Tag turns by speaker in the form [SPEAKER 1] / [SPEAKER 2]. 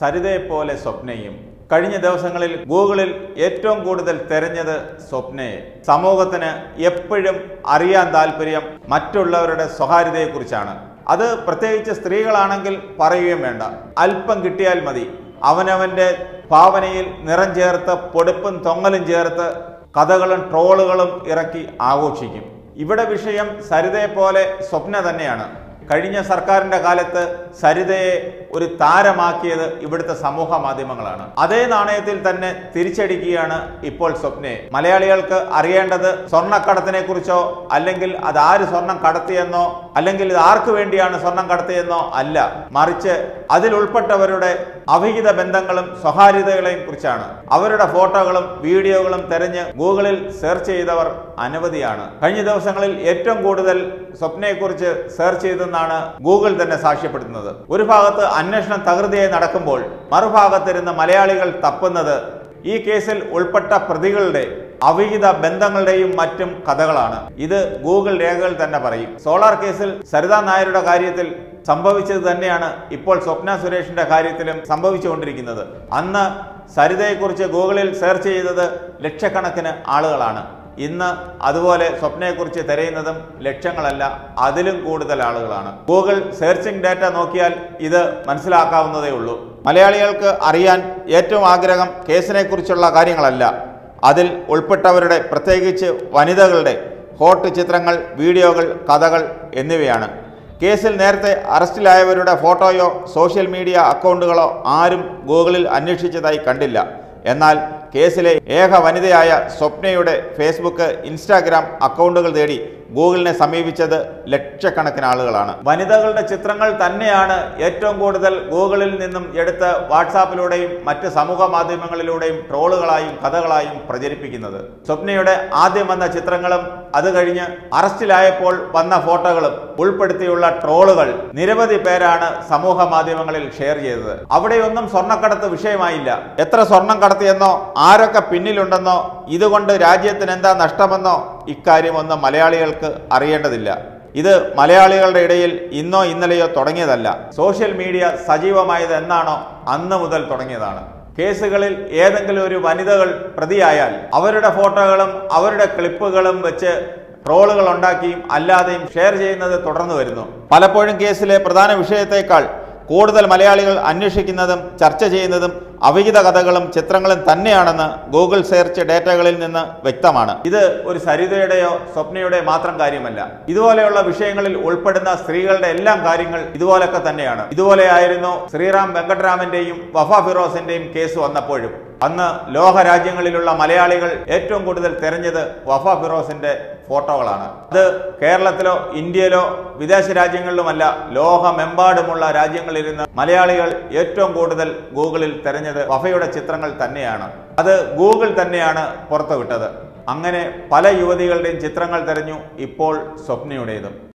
[SPEAKER 1] സരിതയെപ്പോലെ സ്വപ്നയും കഴിഞ്ഞ ദിവസങ്ങളിൽ ഗൂഗിളിൽ ഏറ്റവും കൂടുതൽ തെരഞ്ഞത് സ്വപ്നയെ സമൂഹത്തിന് എപ്പോഴും അറിയാൻ താല്പര്യം മറ്റുള്ളവരുടെ സ്വകാര്യതയെക്കുറിച്ചാണ് അത് പ്രത്യേകിച്ച് സ്ത്രീകളാണെങ്കിൽ പറയുകയും വേണ്ട അല്പം കിട്ടിയാൽ മതി അവനവൻ്റെ ഭാവനയിൽ നിറം ചേർത്ത് പൊടിപ്പും തൊങ്ങലും ചേർത്ത് കഥകളും ട്രോളുകളും ഇറക്കി ആഘോഷിക്കും ഇവിടെ വിഷയം സരിതയെപ്പോലെ സ്വപ്ന തന്നെയാണ് കഴിഞ്ഞ സർക്കാരിന്റെ കാലത്ത് സരിതയെ ഒരു താരമാക്കിയത് ഇവിടുത്തെ സമൂഹ മാധ്യമങ്ങളാണ് അതേ നാണയത്തിൽ തന്നെ തിരിച്ചടിക്കുകയാണ് ഇപ്പോൾ സ്വപ്നയെ മലയാളികൾക്ക് അറിയേണ്ടത് സ്വർണ്ണക്കടത്തിനെ കുറിച്ചോ അല്ലെങ്കിൽ അത് ആര് സ്വർണം കടത്തിയെന്നോ അല്ലെങ്കിൽ ഇത് ആർക്ക് വേണ്ടിയാണ് സ്വർണം കടത്തിയെന്നോ അല്ല മറിച്ച് അതിൽ ഉൾപ്പെട്ടവരുടെ അവിഹിത ബന്ധങ്ങളും സ്വകാര്യതകളെയും കുറിച്ചാണ് അവരുടെ ഫോട്ടോകളും വീഡിയോകളും തെരഞ്ഞ് ഗൂഗിളിൽ സെർച്ച് ചെയ്തവർ അനവധിയാണ് കഴിഞ്ഞ ദിവസങ്ങളിൽ ഏറ്റവും കൂടുതൽ സ്വപ്നയെക്കുറിച്ച് സെർച്ച് ചെയ്തെന്നാണ് ഗൂഗിൾ തന്നെ സാക്ഷ്യപ്പെടുത്തുന്നത് ഒരു ഭാഗത്ത് അന്വേഷണം തകൃതിയായി നടക്കുമ്പോൾ മറുഭാഗത്തിരുന്ന് മലയാളികൾ തപ്പുന്നത് ഈ കേസിൽ ഉൾപ്പെട്ട പ്രതികളുടെ അവിഹിത ബന്ധങ്ങളുടെയും മറ്റും കഥകളാണ് ഇത് ഗൂഗിൾ രേഖകൾ തന്നെ പറയും സോളാർ കേസിൽ സരിതാ നായരുടെ കാര്യത്തിൽ സംഭവിച്ചത് തന്നെയാണ് ഇപ്പോൾ സ്വപ്ന സുരേഷിന്റെ കാര്യത്തിലും സംഭവിച്ചുകൊണ്ടിരിക്കുന്നത് അന്ന് സരിതയെക്കുറിച്ച് ഗൂഗിളിൽ സെർച്ച് ചെയ്തത് ലക്ഷക്കണക്കിന് ആളുകളാണ് ഇന്ന് അതുപോലെ സ്വപ്നയെക്കുറിച്ച് തിരയുന്നതും ലക്ഷങ്ങളല്ല അതിലും കൂടുതൽ ആളുകളാണ് ഗൂഗിൾ സെർച്ചിങ് ഡാറ്റ നോക്കിയാൽ ഇത് മനസ്സിലാക്കാവുന്നതേ ഉള്ളൂ മലയാളികൾക്ക് അറിയാൻ ഏറ്റവും ആഗ്രഹം കേസിനെ കുറിച്ചുള്ള കാര്യങ്ങളല്ല അതിൽ ഉൾപ്പെട്ടവരുടെ പ്രത്യേകിച്ച് വനിതകളുടെ ഹോട്ട് ചിത്രങ്ങൾ വീഡിയോകൾ കഥകൾ എന്നിവയാണ് കേസിൽ നേരത്തെ അറസ്റ്റിലായവരുടെ ഫോട്ടോയോ സോഷ്യൽ മീഡിയ അക്കൗണ്ടുകളോ ആരും ഗൂഗിളിൽ അന്വേഷിച്ചതായി കണ്ടില്ല എന്നാൽ കേസിലെ ഏക വനിതയായ സ്വപ്നയുടെ ഫേസ്ബുക്ക് ഇൻസ്റ്റാഗ്രാം അക്കൗണ്ടുകൾ തേടി ഗൂഗിളിനെ സമീപിച്ചത് ലക്ഷക്കണക്കിന് ആളുകളാണ് വനിതകളുടെ ചിത്രങ്ങൾ തന്നെയാണ് ഏറ്റവും കൂടുതൽ ഗൂഗിളിൽ നിന്നും എടുത്ത് വാട്സാപ്പിലൂടെയും മറ്റ് സമൂഹ മാധ്യമങ്ങളിലൂടെയും ട്രോളുകളായും കഥകളായും പ്രചരിപ്പിക്കുന്നത് സ്വപ്നയുടെ ആദ്യം വന്ന ചിത്രങ്ങളും അത് കഴിഞ്ഞ് അറസ്റ്റിലായപ്പോൾ വന്ന ഫോട്ടോകളും ഉൾപ്പെടുത്തിയുള്ള ട്രോളുകൾ നിരവധി പേരാണ് സമൂഹ മാധ്യമങ്ങളിൽ ഷെയർ ചെയ്തത് അവിടെയൊന്നും സ്വർണ്ണക്കടത്ത് വിഷയമായില്ല എത്ര സ്വർണം കടത്തിയെന്നോ ആരൊക്കെ പിന്നിലുണ്ടെന്നോ ഇതുകൊണ്ട് രാജ്യത്തിന് എന്താ നഷ്ടമെന്നോ ഇക്കാര്യമൊന്നും മലയാളികൾക്ക് അറിയേണ്ടതില്ല ഇത് മലയാളികളുടെ ഇടയിൽ ഇന്നോ ഇന്നലെയോ തുടങ്ങിയതല്ല സോഷ്യൽ മീഡിയ സജീവമായത് എന്നാണോ അന്ന് മുതൽ തുടങ്ങിയതാണ് കേസുകളിൽ ഏതെങ്കിലും ഒരു വനിതകൾ പ്രതിയായാൽ അവരുടെ ഫോട്ടോകളും അവരുടെ ക്ലിപ്പുകളും വെച്ച് ട്രോളുകൾ ഉണ്ടാക്കിയും അല്ലാതെയും ഷെയർ ചെയ്യുന്നത് തുടർന്നു വരുന്നു പലപ്പോഴും കേസിലെ പ്രധാന വിഷയത്തേക്കാൾ കൂടുതൽ മലയാളികൾ അന്വേഷിക്കുന്നതും ചർച്ച ചെയ്യുന്നതും അവിഹിത കഥകളും ചിത്രങ്ങളും തന്നെയാണെന്ന് ഗൂഗിൾ സെർച്ച് ഡേറ്റകളിൽ നിന്ന് വ്യക്തമാണ് ഇത് ഒരു സരിതയുടെയോ സ്വപ്നയുടെയോ മാത്രം കാര്യമല്ല ഇതുപോലെയുള്ള വിഷയങ്ങളിൽ ഉൾപ്പെടുന്ന സ്ത്രീകളുടെ എല്ലാം കാര്യങ്ങൾ ഇതുപോലൊക്കെ തന്നെയാണ് ഇതുപോലെയായിരുന്നു ശ്രീറാം വെങ്കട്ടരാമന്റെയും വഫ ഫിറോസിന്റെയും കേസ് വന്നപ്പോഴും അന്ന് ലോക രാജ്യങ്ങളിലുള്ള മലയാളികൾ ഏറ്റവും കൂടുതൽ തെരഞ്ഞത് വഫ ഫിറോസിന്റെ ഫോട്ടോകളാണ് അത് കേരളത്തിലോ ഇന്ത്യയിലോ വിദേശ രാജ്യങ്ങളിലുമല്ല ലോകമെമ്പാടുമുള്ള രാജ്യങ്ങളിലിരുന്ന് മലയാളികൾ ഏറ്റവും കൂടുതൽ ഗൂഗിളിൽ തെരഞ്ഞത് വഫയുടെ ചിത്രങ്ങൾ തന്നെയാണ് അത് ഗൂഗിൾ തന്നെയാണ് പുറത്തുവിട്ടത് അങ്ങനെ പല യുവതികളുടെയും ചിത്രങ്ങൾ തെരഞ്ഞു ഇപ്പോൾ സ്വപ്നയുടേതും